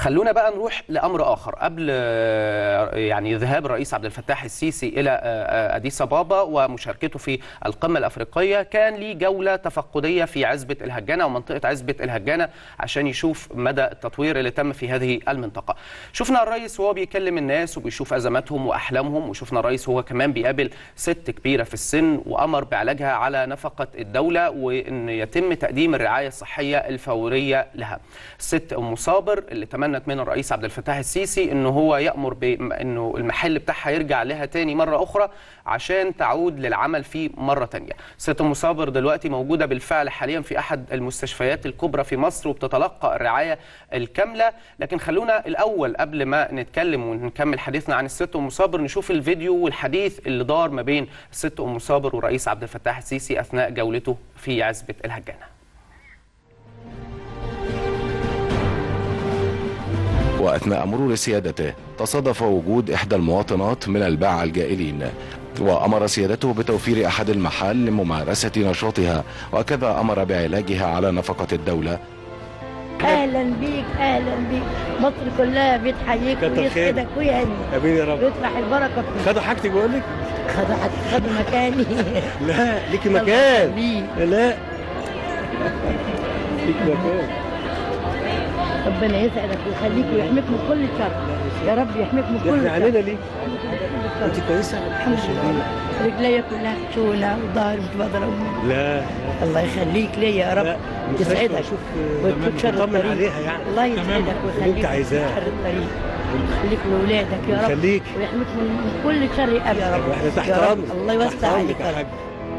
خلونا بقى نروح لامر اخر قبل آه، يعني ذهاب الرئيس عبد الفتاح السيسي الى آه، آه، اديس ابابا ومشاركته في القمه الافريقيه كان ليه جوله تفقديه في عزبه الهجانه ومنطقه عزبه الهجانه عشان يشوف مدى التطوير اللي تم في هذه المنطقه. شفنا الرئيس وهو بيكلم الناس وبيشوف ازماتهم واحلامهم وشفنا الرئيس وهو كمان بيقابل ست كبيره في السن وامر بعلاجها على نفقه الدوله وان يتم تقديم الرعايه الصحيه الفوريه لها. الست ام صابر اللي تمنت من الرئيس عبد الفتاح السيسي انه هو يامر بانه المحل بتاعها يرجع لها تاني مره اخرى عشان تعود للعمل فيه مره تانيه. ست ام صابر دلوقتي موجوده بالفعل حاليا في احد المستشفيات الكبرى في مصر وبتتلقى الرعايه الكامله، لكن خلونا الاول قبل ما نتكلم ونكمل حديثنا عن الست ام صابر نشوف الفيديو والحديث اللي دار ما بين الست ام صابر والرئيس عبد الفتاح السيسي اثناء جولته في عزبه الهجانه. وأثناء مرور سيادته تصادف وجود إحدى المواطنات من الباعة الجائلين وأمر سيادته بتوفير أحد المحال لممارسة نشاطها وكذا أمر بعلاجها على نفقة الدولة اهلا بيك اهلا بيك مصر كلها بتحييك كتر خير. ويسعدك ويهنيك امين يا رب ويطرح البركه فيك خدوا حاجتي بقول لك خدوا حد خدوا مكاني لا ليكي الله مكان يخليك. لا ليكي مكان ربنا يسعدك ويخليك ويحميك من كل شر يا رب يحميك من كل احنا علينا شر ليه انت كويسه الحمد لله رجليا كلها خشونه وظهري مش بقدر اقوم لا الله يخليك ليا يا لا رب المستشفى يسعدك اشوف ويكون شر نطمن الطريق عليها يعني الله يسعدك ويخليك انت عايزاه. من شر الطريق ويخليك لاولادك يا رب يخليك. ويحميك من من كل شر يا رب احنا تحت يا رب امرك الله يوسع تحت عليك امرك يا يا رب حاج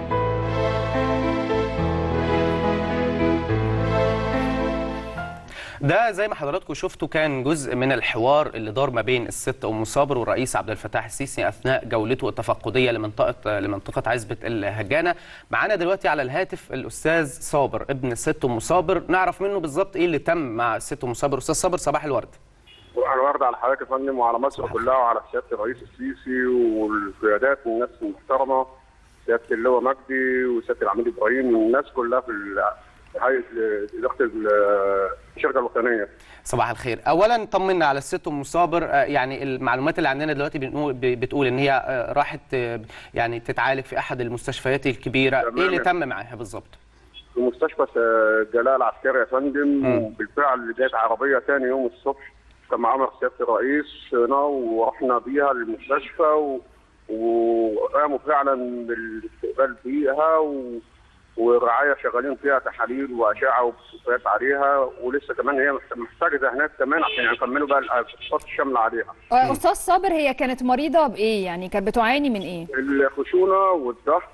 ده زي ما حضراتكم شفتوا كان جزء من الحوار اللي دار ما بين الست ام صابر والرئيس عبد الفتاح السيسي اثناء جولته التفقديه لمنطقه لمنطقه عزبه الهجانه معانا دلوقتي على الهاتف الاستاذ صابر ابن الست ام صابر نعرف منه بالظبط ايه اللي تم مع الست ام صابر استاذ صابر صباح الورد صباح الورد على حضرتك يا فندم وعلى مصر كلها وعلى سياده الرئيس السيسي والقيادات والناس المحترمه سياده اللواء مجدي وسياده العميد ابراهيم والناس كلها في ال- في هيئه اداره ال- الشركه الوطنيه. صباح الخير اولا طمنا على الست ام صابر آه، يعني المعلومات اللي عندنا دلوقتي بنقول- ب- بتقول ان هي آه، راحت آه، يعني تتعالج في احد المستشفيات الكبيره تمام ايه اللي يا تم معاها بالظبط في مستشفى س- جلاله العسكري يا فندم مم. وبالفعل جت عربيه ثاني يوم الصبح كان معانا سياده الرئيس هنا ورحنا بيها للمستشفى و... وقاموا فعلا بالاستقبال فيها و... والرعايه شغالين فيها تحاليل واشعه وبصفات عليها ولسه كمان هي محت- محتاجه هناك كمان عشان يكملوا بقى الفحوصات الشامله عليها. آه، استاذ صابر هي كانت مريضه بايه يعني كانت بتعاني من ايه الخشونه والضغط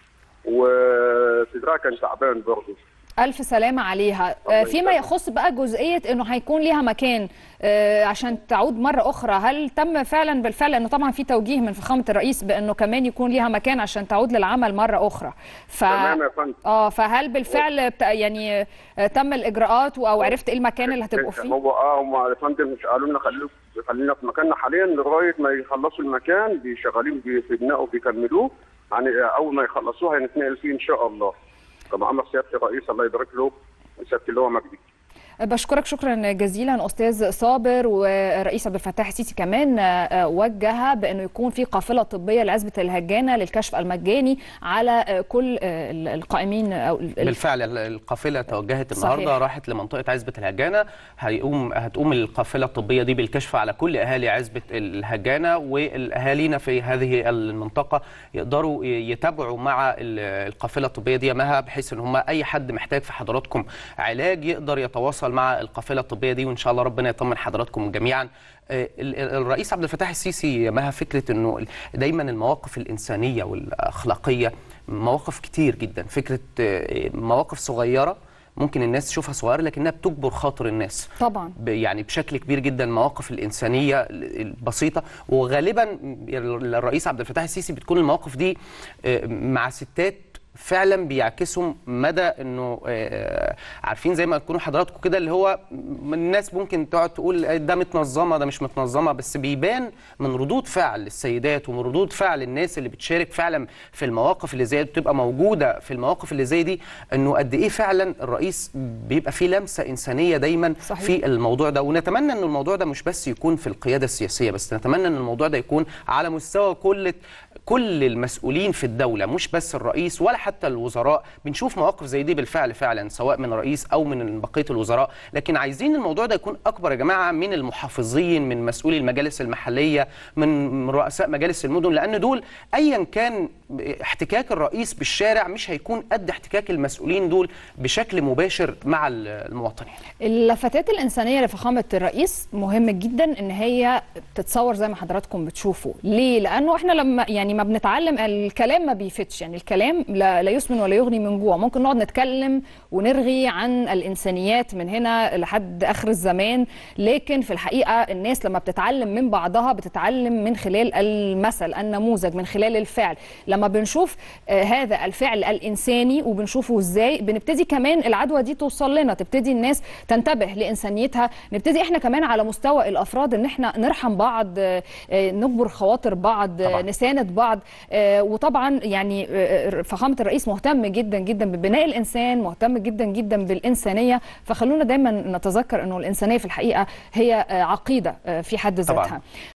وصدرها كان تعبان برضه. الف سلامه عليها الله آه، فيما يسلمك. يخص بقى جزئيه انه هيكون ليها مكان آه، عشان تعود مره اخرى هل تم فعلا بالفعل انه طبعا في توجيه من فخامه الرئيس بانه كمان يكون ليها مكان عشان تعود للعمل مره اخرى ف تمام يا فندم. اه فهل بالفعل بت- يعني آه، تم الاجراءات او عرفت ايه المكان اللي هتبقوا فيه هو اه هم يا فندم مش قالوا لنا خلينا خلينا في مكاننا حاليا لغايه ما يخلصوا المكان بيشغالين بي- في بناء وبيكملوه يعني اول ما يخلصوها هنتنقل فيه ان شاء الله كما امر سياده الرئيس الله يبارك له وسياده اللواء مجدي بشكرك شكرا جزيلا استاذ صابر والرئيس عبد الفتاح السيسي كمان آه، وجه بانه يكون في قافله طبيه لعزبه الهجانه للكشف المجاني على آه، كل آه، القائمين او ال- بالفعل ال- القافله توجهت صحيح. النهارده راحت لمنطقه عزبه الهجانه هيقوم هتقوم القافله الطبيه دي بالكشف على كل اهالي عزبه الهجانه والاهالينا في هذه المنطقه يقدروا ي- يتابعوا مع ال- القافله الطبيه دي مها بحيث ان هم اي حد محتاج في حضراتكم علاج يقدر يتواصل مع القافله الطبيه دي وان شاء الله ربنا يطمن حضراتكم جميعا آه، ال- ال- الرئيس عبد الفتاح السيسي مها فكره انه دايما المواقف الانسانيه والاخلاقيه مواقف كتير جدا فكره آه، مواقف صغيره ممكن الناس تشوفها صغيره لكنها بتجبر خاطر الناس طبعا ب- يعني بشكل كبير جدا المواقف الانسانيه ال- البسيطه وغالبا الرئيس عبد الفتاح السيسي بتكون المواقف دي آه، مع ستات فعلا بيعكسوا مدى انه آه، عارفين زي ما تكونوا حضراتكم كده اللي هو م- الناس ممكن تقعد تقول ده متنظمه ده مش متنظمه بس بيبان من ردود فعل السيدات ومن ردود فعل الناس اللي بتشارك فعلا في المواقف اللي زي دي بتبقى موجوده في المواقف اللي زي دي انه قد ايه فعلا الرئيس بيبقى فيه لمسه انسانيه دايما صحيح. في الموضوع ده ونتمنى ان الموضوع ده مش بس يكون في القياده السياسيه بس نتمنى ان الموضوع ده يكون على مستوى كل كل المسؤولين في الدوله مش بس الرئيس ولا حتى الوزراء بنشوف مواقف زي دي بالفعل فعلا سواء من رئيس او من بقيه الوزراء لكن عايزين الموضوع ده يكون اكبر يا جماعه من المحافظين من مسؤولي المجالس المحليه من رؤساء مجالس المدن لان دول ايا كان احتكاك الرئيس بالشارع مش هيكون قد احتكاك المسؤولين دول بشكل مباشر مع المواطنين اللفتات الإنسانية لفخامة الرئيس مهم جدا إن هي تتصور زي ما حضراتكم بتشوفوا ليه؟ لأنه إحنا لما يعني ما بنتعلم الكلام ما بيفتش يعني الكلام لا, لا يسمن ولا يغني من جوع ممكن نقعد نتكلم ونرغي عن الإنسانيات من هنا لحد آخر الزمان لكن في الحقيقة الناس لما بتتعلم من بعضها بتتعلم من خلال المثل النموذج من خلال الفعل لما بنشوف آه هذا الفعل الإنساني وبنشوفه إزاي بنبتدي كمان العدوى دي توصل لنا تبتدي الناس تنتبه لإنسانيتها نبتدي إحنا كمان على مستوى الأفراد إن إحنا نرحم بعض آه، آه، نجبر خواطر بعض آه، طبعاً. نساند بعض آه، وطبعا يعني آه، فخامة الرئيس مهتم جدا جدا ببناء الإنسان مهتم جدا جدا بالإنسانية فخلونا دايما نتذكر أنه الإنسانية في الحقيقة هي آه، عقيدة آه، في حد طبعاً. ذاتها